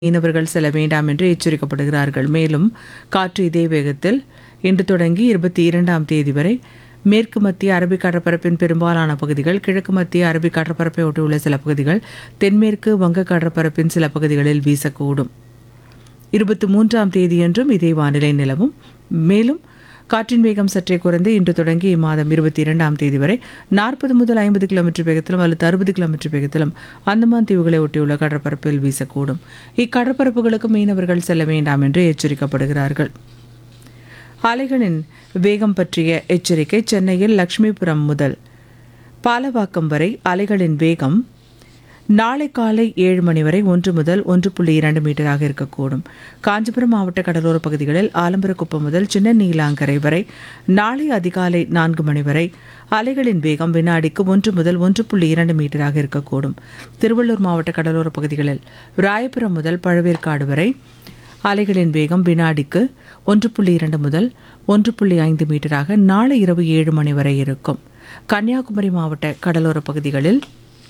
மீனவர்கள் செல்ல வேண்டாம் என்று எச்சரிக்கப்படுகிறார்கள் மேலும் காற்று இதே வேகத்தில் இன்று தொடங்கி இருபத்தி இரண்டாம் தேதி வரை மேற்கு மத்திய அரபிக் கடற்பரப்பின் பெரும்பாலான பகுதிகள் கிழக்கு மத்திய அரபிக் கடற்பரப்பை ஒட்டியுள்ள சில பகுதிகள் தென்மேற்கு வங்க கடற்பரப்பின் சில பகுதிகளில் வீசக்கூடும் இருபத்தி மூன்றாம் தேதியன்றும் இதே வானிலை நிலவும் மேலும் காற்றின் வேகம் சற்றே குறைந்து இன்று தொடங்கி இம்மாதம் இருபத்தி இரண்டாம் தேதி வரை நாற்பது முதல் ஐம்பது கிலோமீட்டர் வேகத்திலும் அல்லது அறுபது கிலோமீட்டர் வேகத்திலும் அந்தமான் தீவுகளை ஒட்டியுள்ள கடற்பரப்பில் வீசக்கூடும் இக்கடற்பரப்புகளுக்கு மீனவர்கள் செல்ல வேண்டாம் என்று எச்சரிக்கப்படுகிறார்கள் அலைகளின் வேகம் பற்றிய எச்சரிக்கை சென்னையில் லட்சுமிபுரம் முதல் பாலவாக்கம் வரை அலைகளின் வேகம் நாளை காலை ஏழு மணி வரை ஒன்று முதல் ஒன்று புள்ளி இரண்டு மீட்டராக இருக்கக்கூடும் காஞ்சிபுரம் மாவட்ட கடலோர பகுதிகளில் ஆலம்பரக்குப்பம் முதல் சின்ன நீலாங்கரை வரை நாளை அதிகாலை நான்கு மணி வரை அலைகளின் வேகம் வினாடிக்கு ஒன்று முதல் ஒன்று புள்ளி இரண்டு மீட்டராக இருக்கக்கூடும் திருவள்ளூர் மாவட்ட கடலோர பகுதிகளில் ராயபுரம் முதல் பழவேற்காடு வரை அலைகளின் வேகம் வினாடிக்கு ஒன்று புள்ளி இரண்டு முதல் ஒன்று புள்ளி ஐந்து மீட்டராக நாளை இரவு ஏழு மணி வரை இருக்கும் கன்னியாகுமரி மாவட்ட கடலோர பகுதிகளில்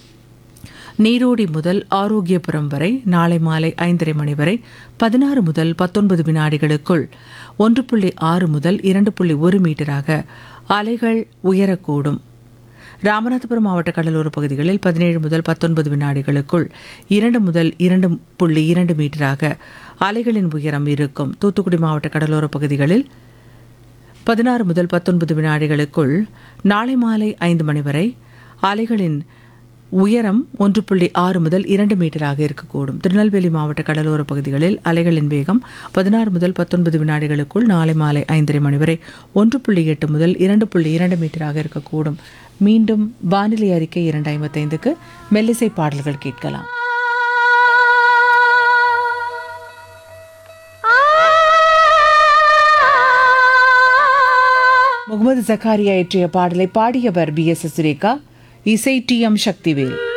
நீரோடி முதல் ஆரோக்கியபுரம் வரை நாளை மாலை ஐந்தரை மணி வரை பதினாறு முதல் பத்தொன்பது வினாடிகளுக்குள் ஒன்று புள்ளி ஆறு முதல் இரண்டு புள்ளி ஒரு மீட்டராக அலைகள் உயரக்கூடும் ராமநாதபுரம் மாவட்ட கடலோர பகுதிகளில் பதினேழு முதல் பத்தொன்பது வினாடிகளுக்குள் இரண்டு முதல் இரண்டு புள்ளி இரண்டு மீட்டராக அலைகளின் உயரம் இருக்கும் தூத்துக்குடி மாவட்ட கடலோர பகுதிகளில் பதினாறு முதல் பத்தொன்பது வினாடிகளுக்குள் நாளை மாலை ஐந்து மணி வரை அலைகளின் உயரம் ஒன்று புள்ளி ஆறு முதல் இரண்டு மீட்டராக இருக்கக்கூடும் திருநெல்வேலி மாவட்ட கடலோர பகுதிகளில் அலைகளின் வேகம் பதினாறு முதல் பத்தொன்பது வினாடிகளுக்குள் நாளை மாலை ஐந்தரை மணி வரை ஒன்று புள்ளி எட்டு முதல் இரண்டு புள்ளி இரண்டு மீட்டராக இருக்கக்கூடும் மீண்டும் வானிலை அறிக்கை இரண்டு ஐம்பத்தைந்துக்கு மெல்லிசை பாடல்கள் கேட்கலாம் முகமது ஜக்காரியா இயற்றிய பாடலை பாடியவர் பி எஸ் சுரேகா இசை டி எம் சக்திவேல்